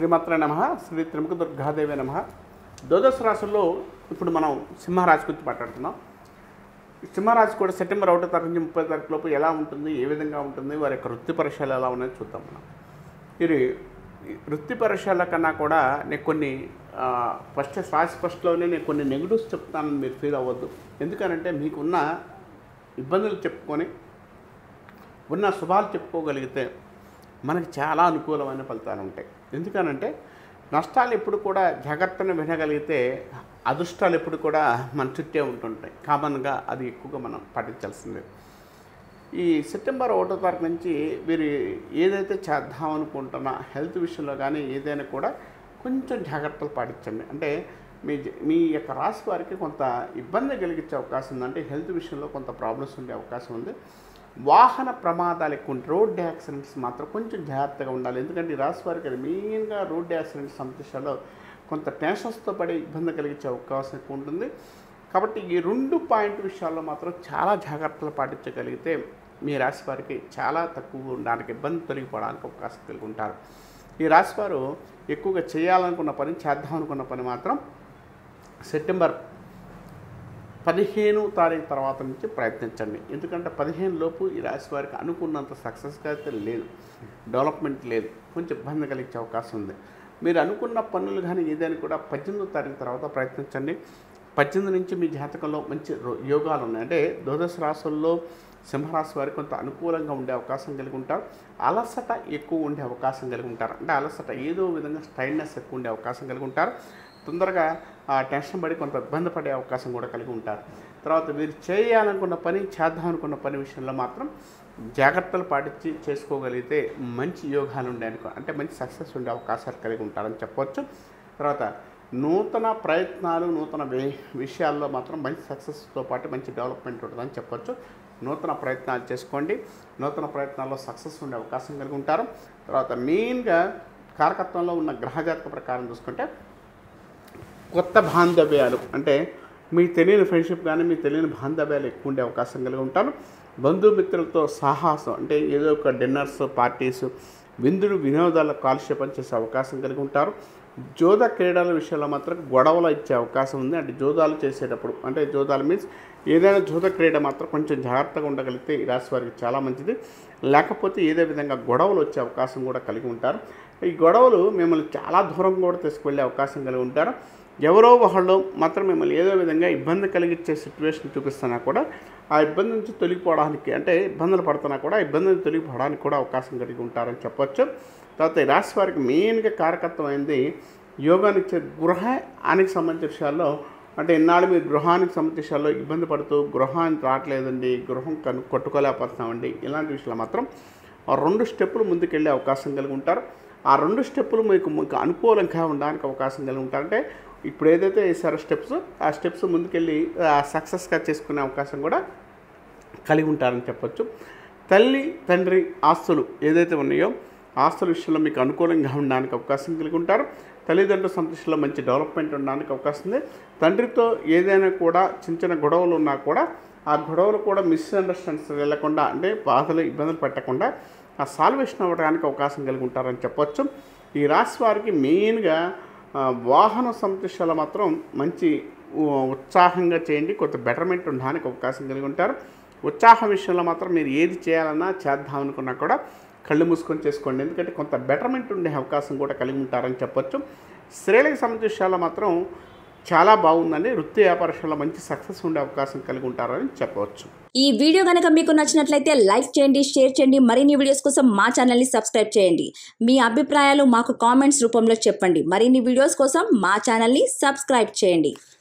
శ్రీమాత్ర నమ శ్రీ త్రిముఖ దుర్గాదేవి నమ ద్వాదశ రాశుల్లో ఇప్పుడు మనం సింహరాశి గురించి మాట్లాడుతున్నాం ఈ సింహరాశి కూడా సెప్టెంబర్ ఒకటో తారీఖు నుంచి ముప్పై తారీఖు లోపు ఎలా ఉంటుంది ఏ విధంగా ఉంటుంది వారి యొక్క వృత్తి పరీక్షలు ఎలా ఉన్నాయో చూద్దాం మనం ఇది ఈ వృత్తి పరీక్షల కన్నా కూడా నేను కొన్ని ఆ, ఫస్ట్ రాశి ఫస్ట్లోనే నేను కొన్ని నెగిటివ్స్ చెప్తానని మీరు ఫీల్ అవ్వద్దు ఎందుకనంటే మీకున్న ఇబ్బందులు చెప్పుకొని ఉన్న శుభాలు చెప్పుకోగలిగితే మనకి చాలా అనుకూలమైన ఫలితాలు ఉంటాయి ఎందుకనంటే నష్టాలు ఎప్పుడు కూడా జాగ్రత్తను వినగలిగితే అదృష్టాలు ఎప్పుడు కూడా మన చుట్టే ఉంటుంటాయి కామన్గా అది ఎక్కువగా మనం పాటించాల్సిందే ఈ సెప్టెంబర్ ఒకటో తారీఖు నుంచి మీరు ఏదైతే చేద్దాం అనుకుంటున్నా హెల్త్ విషయంలో కానీ ఏదైనా కూడా కొంచెం జాగ్రత్తలు పాటించండి అంటే మీ జ- మీ యొక్క రాశి వారికి కొంత ఇబ్బంది కలిగించే అవకాశం ఉంది అంటే హెల్త్ విషయంలో కొంత ప్రాబ్లమ్స్ ఉండే అవకాశం ఉంది వాహన ప్రమాదాలు ఎక్కువ ఉంటాయి రోడ్ యాక్సిడెంట్స్ మాత్రం కొంచెం జాగ్రత్తగా ఉండాలి ఎందుకంటే ఈ రాశి వారికి అది మెయిన్గా రోడ్ యాక్సిడెంట్స్ సమస్యలో కొంత టెన్షన్స్తో పడే ఇబ్బంది కలిగించే అవకాశం ఎక్కువ ఉంటుంది కాబట్టి ఈ రెండు పాయింట్ విషయాల్లో మాత్రం చాలా జాగ్రత్తలు పాటించగలిగితే మీ రాశి వారికి చాలా తక్కువ ఉండడానికి ఇబ్బంది తొలగిపోవడానికి అవకాశం కలిగి ఉంటారు ఈ రాశి వారు ఎక్కువగా చేయాలనుకున్న పని చేద్దాం అనుకున్న పని మాత్రం సెప్టెంబర్ పదిహేను తారీఖు తర్వాత నుంచి ప్రయత్నించండి ఎందుకంటే పదిహేను లోపు ఈ రాశి వారికి అనుకున్నంత సక్సెస్గా అయితే లేదు డెవలప్మెంట్ లేదు కొంచెం ఇబ్బంది కలిగించే అవకాశం ఉంది మీరు అనుకున్న పనులు కానీ ఏదైనా కూడా పద్దెనిమిదో తారీఖు తర్వాత ప్రయత్నించండి పద్దెనిమిది నుంచి మీ జాతకంలో మంచి రో- యోగాలు ఉన్నాయి అంటే ద్వాదశ రాశుల్లో సింహరాశి వారికి కొంత అనుకూలంగా ఉండే అవకాశం కలిగి ఉంటారు అలసట ఎక్కువ ఉండే అవకాశం కలిగి ఉంటారు అంటే అలసట ఏదో విధంగా స్టైల్నెస్ ఎక్కువ ఉండే అవకాశం కలిగి ఉంటారు తొందరగా ఆ టెన్షన్ పడి కొంత ఇబ్బంది పడే అవకాశం కూడా కలిగి ఉంటారు తర్వాత మీరు చేయాలనుకున్న పని చేద్దాం అనుకున్న పని విషయంలో మాత్రం జాగ్రత్తలు పాటించి చేసుకోగలిగితే మంచి యోగాలు ఉండే అనుకో అంటే మంచి సక్సెస్ ఉండే అవకాశాలు కలిగి ఉంటారని చెప్పవచ్చు తర్వాత నూతన ప్రయత్నాలు నూతన వి- విషయాల్లో మాత్రం మంచి సక్సెస్తో పాటు మంచి డెవలప్మెంట్ ఉంటుందని చెప్పొచ్చు నూతన ప్రయత్నాలు చేసుకోండి నూతన ప్రయత్నాల్లో సక్సెస్ ఉండే అవకాశం కలిగి ఉంటారు తర్వాత మెయిన్గా కారకత్వంలో ఉన్న గ్రహజాతక ప్రకారం చూసుకుంటే కొత్త బాంధవ్యాలు అంటే మీ తెలియని ఫ్రెండ్షిప్ కానీ మీ తెలియని బాంధవ్యాలు ఎక్కువ ఉండే అవకాశం కలిగి ఉంటారు బంధుమిత్రులతో సాహసం అంటే ఏదో ఒక డిన్నర్స్ పార్టీస్ విందులు వినోదాల కాలుష్యపం చేసే అవకాశం కలిగి ఉంటారు జోద క్రీడల విషయంలో మాత్రం గొడవలు ఇచ్చే అవకాశం ఉంది అంటే జోదాలు చేసేటప్పుడు అంటే జోదాలు మీన్స్ ఏదైనా జోద క్రీడ మాత్రం కొంచెం జాగ్రత్తగా ఉండగలిగితే ఈ రాశి వారికి చాలా మంచిది లేకపోతే ఏదే విధంగా గొడవలు వచ్చే అవకాశం కూడా కలిగి ఉంటారు ఈ గొడవలు మిమ్మల్ని చాలా దూరం కూడా తీసుకువెళ్ళే అవకాశం కలిగి ఉంటారు ఎవరో ఒకళ్ళు మాత్రం మిమ్మల్ని ఏదో విధంగా ఇబ్బంది కలిగించే సిచ్యువేషన్ చూపిస్తున్నా కూడా ఆ ఇబ్బంది నుంచి తొలగిపోవడానికి అంటే ఇబ్బందులు పడుతున్నా కూడా ఆ ఇబ్బంది నుంచి తొలగిపోవడానికి కూడా అవకాశం కలిగి ఉంటారని చెప్పొచ్చు తర్వాత ఈ రాశి వారికి మెయిన్గా కారకత్వం అయింది యోగానిచ్చే గృహానికి సంబంధించిన విషయాల్లో అంటే ఇన్నాళ్ళు మీరు గృహానికి సంబంధించిన విషయాల్లో ఇబ్బంది పడుతూ గృహానికి రావట్లేదండి గృహం కను కొట్టుకోలేకపోతున్నామండి ఇలాంటి విషయాలు మాత్రం ఆ రెండు స్టెప్పులు ముందుకెళ్ళే అవకాశం కలిగి ఉంటారు ఆ రెండు స్టెప్పులు మీకు మీకు అనుకూలంగా ఉండడానికి అవకాశం కలిగి ఉంటారంటే ఇప్పుడు ఏదైతే వేసారో స్టెప్స్ ఆ స్టెప్స్ ముందుకెళ్ళి సక్సెస్గా చేసుకునే అవకాశం కూడా కలిగి ఉంటారని చెప్పొచ్చు తల్లి తండ్రి ఆస్తులు ఏదైతే ఉన్నాయో ఆస్తుల విషయంలో మీకు అనుకూలంగా ఉండడానికి అవకాశం కలిగి ఉంటారు తల్లిదండ్రుల సంతృష్టిలో మంచి డెవలప్మెంట్ ఉండడానికి అవకాశం ఉంది తండ్రితో ఏదైనా కూడా చిన్న చిన్న గొడవలు ఉన్నా కూడా ఆ గొడవలు కూడా మిస్అండర్స్టాండ్స్ వెళ్ళకుండా అంటే బాధలు ఇబ్బందులు పెట్టకుండా ఆ సాల్వేషన్ అవ్వడానికి అవకాశం కలిగి ఉంటారని చెప్పొచ్చు ఈ రాశి వారికి మెయిన్గా ఆ, వాహన సంతృష్టిలో మాత్రం మంచి ఉ, ఉత్సాహంగా చేయండి కొంత బెటర్మెంట్ ఉండడానికి అవకాశం కలిగి ఉంటారు ఉత్సాహం విషయంలో మాత్రం మీరు ఏది చేయాలన్నా చేద్దాం అనుకున్నా కూడా కళ్ళు మూసుకొని చేసుకోండి ఎందుకంటే కొంత బెటర్మెంట్ ఉండే అవకాశం కూడా కలిగి ఉంటారని చెప్పొచ్చు స్త్రీలకు సంబంధించిన విషయాల్లో మాత్రం చాలా బాగుందండి వృత్తి వ్యాపార విషయంలో మంచి సక్సెస్ ఉండే అవకాశం కలిగి ఉంటారని చెప్పవచ్చు ఈ వీడియో గనక మీకు నచ్చినట్లయితే లైక్ చేయండి షేర్ చేయండి మరిన్ని వీడియోస్ కోసం మా ఛానల్ని సబ్స్క్రైబ్ చేయండి మీ అభిప్రాయాలు మాకు కామెంట్స్ రూపంలో చెప్పండి మరిన్ని వీడియోస్ కోసం మా ఛానల్ని సబ్స్క్రైబ్ చేయండి